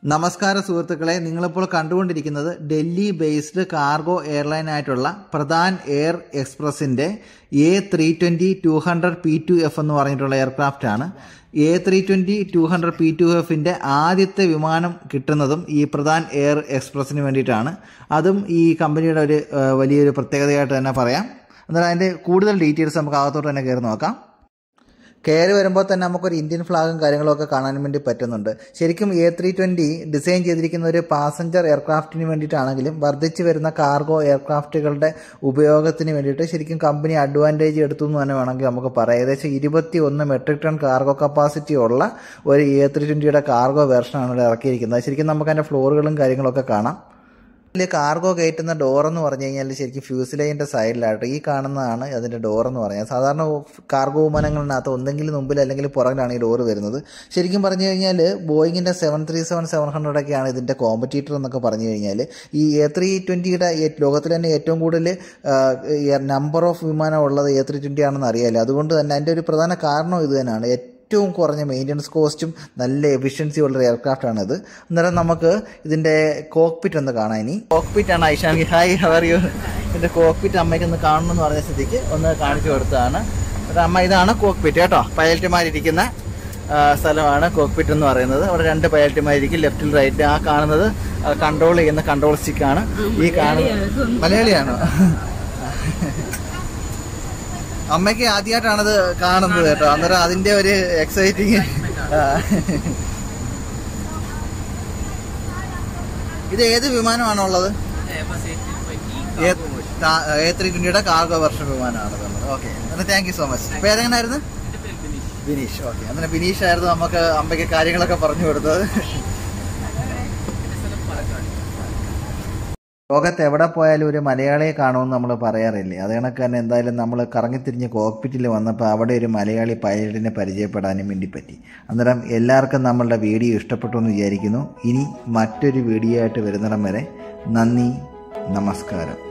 നമസ്കാരം സുഹൃത്തുക്കളെ നിങ്ങളിപ്പോൾ കണ്ടുകൊണ്ടിരിക്കുന്നത് ഡൽഹി ബേസ്ഡ് കാർഗോ എയർലൈൻ ആയിട്ടുള്ള പ്രധാൻ എയർ എക്സ്പ്രസിന്റെ A three twenty two hundred P two F എന്ന് പറഞ്ഞിട്ടുള്ള എയർക്രാഫ്റ്റ് ആണ് A three twenty two hundred P two എഫിന്റെ ആദ്യത്തെ വിമാനം കിട്ടുന്നതും ഈ പ്രധാൻ എയർ എക്സ്പ്രസിന് വേണ്ടിയിട്ടാണ് അതും ഈ കമ്പനിയുടെ ഒരു ഏഹ്, വലിയൊരു പ്രത്യേകതയായിട്ട് തന്നെ പറയാം എന്നാൽ അതിന്റെ കൂടുതൽ ഡീറ്റെയിൽസ് നമുക്ക് അകത്തോട്ട് തന്നെ കയറി നോക്കാം കയറി വരുമ്പോൾ തന്നെ നമുക്കൊരു ഇന്ത്യൻ ഫ്ലാഗും കാര്യങ്ങളും ഒക്കെ കാണാൻ വേണ്ടി പറ്റുന്നുണ്ട് ശരിക്കും എ ത്രീ ട്വന്റി ഡിസൈൻ ചെയ്തിരിക്കുന്ന ഒരു പാസഞ്ചർ എയർക്രാഫ്റ്റിന് വേണ്ടിയിട്ടാണെങ്കിലും വർദ്ധിച്ചു വരുന്ന കാർഗോ എയർക്രാഫ്റ്റുകളുടെ ഉപയോഗത്തിന് വേണ്ടിയിട്ട് ശരിക്കും കമ്പനി അഡ്വാൻറ്റേജ് എടുത്തു എന്ന് തന്നെ വേണമെങ്കിൽ നമുക്ക് പറയാം ഏകദേശം ഇരുപത്തി ഒന്ന് മെട്രിക് ടൺ കാർഗോ കപ്പാസിറ്റി ഉള്ള ഒരു എ ത്രീ ട്വന്റിയുടെ കാർഗോ വെർഷനാണ് ഇവിടെ ഇറക്കിയിരിക്കുന്നത് ശരിക്കും നമുക്ക് അതിൻ്റെ ഫ്ലോറുകളും കാര്യങ്ങളൊക്കെ കാണാം ഇതിൽ കാർഗോ കയറ്റുന്ന ഡോർ എന്ന് പറഞ്ഞു കഴിഞ്ഞാൽ ശരിക്കും ഫ്യൂസിലേജിന്റെ സൈഡിലായിട്ട് ഈ കാണുന്നതാണ് അതിന്റെ ഡോർ എന്ന് പറഞ്ഞാൽ സാധാരണ കാർഗോ വിമാനങ്ങളിനകത്ത് ഒന്നെങ്കിൽ മുമ്പിൽ അല്ലെങ്കിൽ പുറകിലാണ് ഈ ഡോർ വരുന്നത് ശരിക്കും പറഞ്ഞു കഴിഞ്ഞാൽ ബോയിങ്ങിന്റെ seven three seven seven hundred ഒക്കെയാണ് ഇതിന്റെ കോമ്പറ്റീറ്റർ എന്നൊക്കെ പറഞ്ഞു കഴിഞ്ഞാൽ ഈ എ ത്രീ ട്വന്റിയുടെ ലോകത്തിൽ തന്നെ ഏറ്റവും കൂടുതൽ നമ്പർ ഓഫ് വിമാനം ഉള്ളത് എ ത്രീ ട്വന്റി ആണെന്ന് അറിയാമല്ലോ അതുകൊണ്ട് തന്നെ അതിന്റെ ഒരു പ്രധാന കാരണം ഇത് തന്നെയാണ് ഏറ്റവും കുറഞ്ഞ മെയിൻ്റനൻസ് കോസ്റ്റും നല്ല എഫിഷ്യൻസി ഉള്ള എയർക്രാഫ്റ്റ് ആണ് ഇത് അന്നേരം നമുക്ക് ഇതിന്റെ കോക്പിറ്റ് ഒന്ന് കാണാം ഇനി കോക്പിറ്റ് ആണ് ഐഷാങ്കി ഹായ് ഹവർ യു ഇതിന്റെ കോക്പിറ്റ് അമ്മയ്ക്ക് ഒന്ന് കാണണം എന്ന് പറഞ്ഞ സ്ഥിതിക്ക് ഒന്ന് കാണിച്ചു കൊടുത്തതാണ് എന്നിട്ട് അമ്മ ഇതാണ് കോക്പിറ്റ് കേട്ടോ പൈലറ്റുമാരിരിക്കുന്ന ആ, സ്ഥലമാണ് കോക്പിറ്റ് എന്ന് പറയുന്നത് അവിടെ രണ്ട് പൈലറ്റുമാരിക്കും ലെഫ്റ്റിൽ റൈറ്റ് ആ കാണുന്നത് കൺട്രോൾ ചെയ്യുന്ന കൺട്രോൾ സ്റ്റിക്കാണ് ഈ കാണുന്നത് മലയാളിയാണോ അമ്മയ്ക്ക് ആദ്യമായിട്ടാണത് കാണുന്നത് കേട്ടോ അന്നേരം അതിന്റെ ഒരു എക്സൈറ്റിങ് ഇത് ഏത് വിമാനമാണുള്ളത് എ ത്രീ ട്വന്റിയുടെ കാർഗോ വർഷം വിമാനമാണ് ഓക്കെ എന്നാൽ താങ്ക് യു സോ മച്ച് പേരെങ്ങനായിരുന്നു ബിനീഷ് ഓക്കെ അങ്ങനെ ബിനീഷ് ആയിരുന്നു നമുക്ക് അമ്മയ്ക്ക് കാര്യങ്ങളൊക്കെ പറഞ്ഞു കൊടുത്തത് ലോകത്ത് എവിടെ പോയാലും ഒരു മലയാളിയെ കാണുമെന്ന് നമ്മൾ പറയാറില്ലേ അത് കണക്ക് തന്നെ എന്തായാലും നമ്മൾ കറങ്ങിത്തിരിഞ്ഞ് കോക്പിറ്റിൽ വന്നപ്പോൾ അവിടെ ഒരു മലയാളി പൈലറ്റിനെ പരിചയപ്പെടാനും വേണ്ടി പറ്റി അന്നേരം എല്ലാവർക്കും നമ്മളുടെ വീഡിയോ ഇഷ്ടപ്പെട്ടു എന്ന് വിചാരിക്കുന്നു ഇനി മറ്റൊരു വീഡിയോ ആയിട്ട് വരുന്നിടം വരെ നന്ദി നമസ്കാരം